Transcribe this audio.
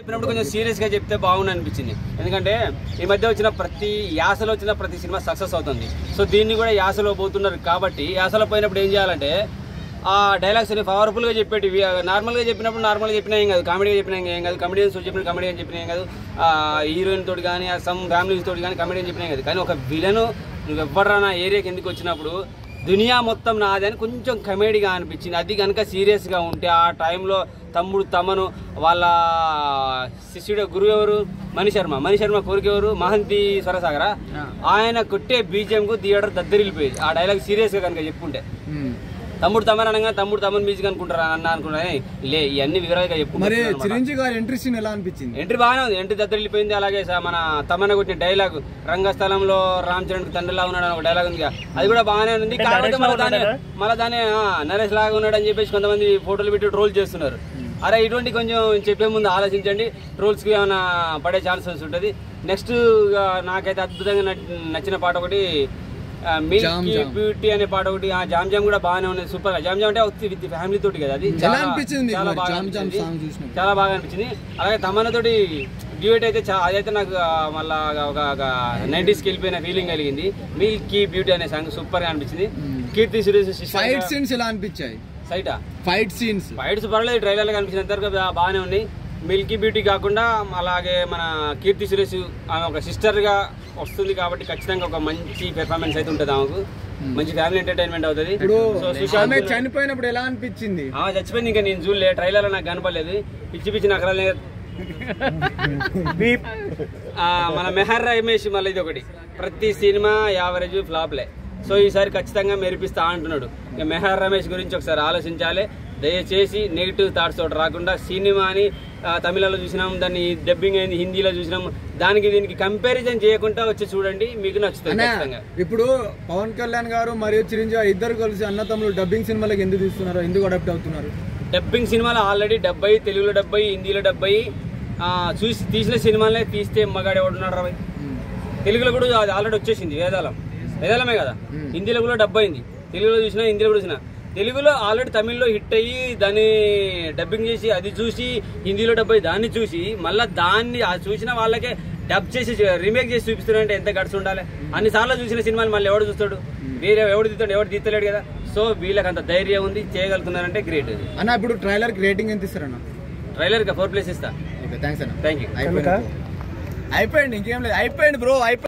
చెప్పినప్పుడు కొంచెం సీరియస్ గా చెప్తే బాగుండు అనిపించింది ఎందుకంటే ఈ మధ్య వచ్చిన ప్రతి యాసలో వచ్చిన ప్రతి సినిమా సక్సెస్ అవుతుంది సో దీన్ని కూడా యాసలో పోతున్నారు కాబట్టి యాసలో పోయినప్పుడు ఏం చేయాలంటే ఆ డైలాగ్స్ అన్ని పవర్ఫుల్ గా చెప్పేటి నార్మల్ గా చెప్పినప్పుడు నార్మల్ గా చెప్పినా ఏం కాదు కామెడీగా చెప్పినా ఏం కాదు కమెడియన్స్ చెప్పిన కమెడియన్ చెప్పినా ఏం కాదు ఆ హీరోయిన్ తోటి కానీ సమ్ ఫ్యామిలీస్ తోటి కానీ కమెడియన్ చెప్పినా ఏం కాదు కానీ ఒక విలను నువ్వు ఎవ్వరా నా ఏరియాకి ఎందుకు వచ్చినప్పుడు దునియా మొత్తం నాది అని కొంచెం కమెడీగా అనిపించింది అది కనుక సీరియస్గా ఉంటే ఆ టైంలో తమ్ముడు తమను వాళ్ళ శిష్యుడు గురువు ఎవరు మణి శర్మ మణి శర్మ కోరిక ఎవరు మహంతి స్వరసాగర ఆయన కొట్టే బీజిఎంకు థియేటర్ దద్దరిల్లిపోయేది ఆ డైలాగ్ సీరియస్గా కనుక చెప్పుంటే తమ్ముడు తమన్ అనగా తమ్ముడు తమన్ మ్యూజిక్ అనుకుంటారా అన్న అనుకున్నా లే ఇవన్నీ వివరాలుగా మరి చెప్పుకుంటారు చిరంజీవి గారి ఎంట్రీ సీన్ ఎలా అనిపించింది ఎంట్రీ బాగానే ఉంది ఎంట్రీ దద్దరిల్లిపోయింది అలాగే స- మన తమన్న కొట్టిన డైలాగ్ రంగస్థలంలో రామ్ చరణ్ తండ్రిలా ఉన్నాడు అని ఒక డైలాగ్ ఉంది కదా, అది కూడా బాగానే ఉంది కాకపోతే మళ్ళీ దాని మళ్ళీ దాని ఆ, నరేష్ లాగా ఉన్నాడు అని చెప్పేసి కొంతమంది ఫోటోలు పెట్టి ట్రోల్ చేస్తున్నారు అరే ఇటువంటి కొంచెం చెప్పే ముందు ఆలోచించండి ట్రోల్స్ కి ఏమైనా పడే ఛాన్సెస్ ఉంటుంది నెక్స్ట్ నాకైతే అద్భుతంగా నచ్- నచ్చిన పాట ఒకటి జామ్ మిల్కీ జామ్. బ్యూటీ అనే పాట ఒకటి ఆ జామ్ జామ్ కూడా బాగానే ఉంది సూపర్ జామ్ జామ్ అంటే విత్ ఫ్యామిలీ తోటి కదా అది ఎలా అనిపించింది మీకు చాలా మరి బాగా జామ్ జామ్ అనిపించింది. సాంగ్ చూసినప్పుడు? చాలా బాగా అనిపించింది అలాగే తమన్నతోటి డ్యూయట్ అయితే చా- అదైతే నాకు ఆ, మళ్ళా ఒక ఒక నైంటీస్కి వెళ్ళిపోయిన ఫీలింగ్ కలిగింది మిల్కీ బ్యూటీ అనే సాంగ్ సూపర్ గా అనిపించింది కీర్తి సురేష్ ఫైట్ సీన్స్ ఎలా అనిపించాయి సైటా ఫైట్ సీన్స్ ఫైట్స్ పర్లేదు ట్రైలర్లో కనిపించినంత వరకు బా- బాగానే ఉన్నాయి మిల్కీ బ్యూటీ కాకుండా అలాగే మన కీర్తి సురేష్ ఆమె ఒక సిస్టర్ గా వస్తుంది కాబట్టి ఖచ్చితంగా ఒక మంచి పెర్ఫార్మెన్స్ అయితే ఉంటుంది ఆమెకు మంచి ఫ్యామిలీ ఎంటర్టైన్మెంట్ అవుతుంది ఇప్పుడు సో సుశాంత్ ఆమె చనిపోయినప్పుడు ఎలా అనిపించింది ఆ చచ్చిపోయింది ఇంకా నేను చూడలే ట్రైలర్ నాకు కనపడలేదు పిచ్చి పిచ్చి నకరాలే బీప్ ఆ, మన మెహర్ రమేష్ మళ్ళీ ఇది ఒకటి ప్రతి సినిమా యావరేజ్ ఫ్లాప్లే సో ఈసారి ఖచ్చితంగా మెరిపిస్తా అంటున్నాడు ఇక మెహర్ రమేష్ గురించి ఒకసారి ఆలోచించాలి దయచేసి నెగిటివ్ థాట్స్ ఒకటి రాకుండా సినిమాని ఆ, తమిళలో చూసినాం దాన్ని డబ్బింగ్ అయింది హిందీలో చూసినాం దానికి దీనికి కంపారిజన్ చేయకుండా వచ్చి చూడండి మీకు నచ్చుతుంది అన్నా ఖచ్చితంగా ఇప్పుడు పవన్ కళ్యాణ్ గారు మరియు చిరంజీవి గారు ఇద్దరు కలిసి అన్న తమ్ముడు డబ్బింగ్ సినిమాలకు ఎందుకు తీస్తున్నారు ఎందుకు అడాప్ట్ అవుతున్నారు డబ్బింగ్ సినిమాలు ఆల్రెడీ డెబ్బై తెలుగులో డెబ్బై హిందీలో డెబ్బై ఆ, చూసి తీసిన సినిమాలనే తీస్తే మగాడు ఎవడున్నాడు రా భయ్? తెలుగులో కూడా అది ఆల్రెడీ వచ్చేసింది వేదాలం వేదాలమే కదా హిందీలో కూడా డెబ్బై అయింది తెలుగులో చూసినా హిందీలో కూడా చూసినా తెలుగులో ఆల్రెడీ తమిళ్లో హిట్ అయ్యి దాన్ని డబ్బింగ్ చేసి అది చూసి హిందీలో డబ్బై దాన్ని చూసి మళ్ళీ దాన్ని ఆ చూసిన వాళ్ళకే డబ్ చేసి రీమేక్ చేసి చూపిస్తున్నారంటే ఎంత గడిచి ఉండాలి అన్ని సార్లు చూసిన సినిమాలు మళ్ళీ ఎవడు చూస్తాడు వేరే ఎవడు తీస్తాడు ఎవడు తీస్తలేడు కదా సో వీళ్ళకి అంత ధైర్యం ఉంది చేయగలుగుతున్నారంటే గ్రేట్ అది అన్న ఇప్పుడు ట్రైలర్ కి రేటింగ్ ఎంత ఇస్తారన్న ట్రైలర్ గా ఫోర్ ప్లేస్ ఇస్తా ఓకే థ్యాంక్స్ అన్న థ్యాంక్ యూ అయిపోయింది అయిపోయింది ఇంకేం లేదు అయిపోయింది బ్రో అయిపోయింది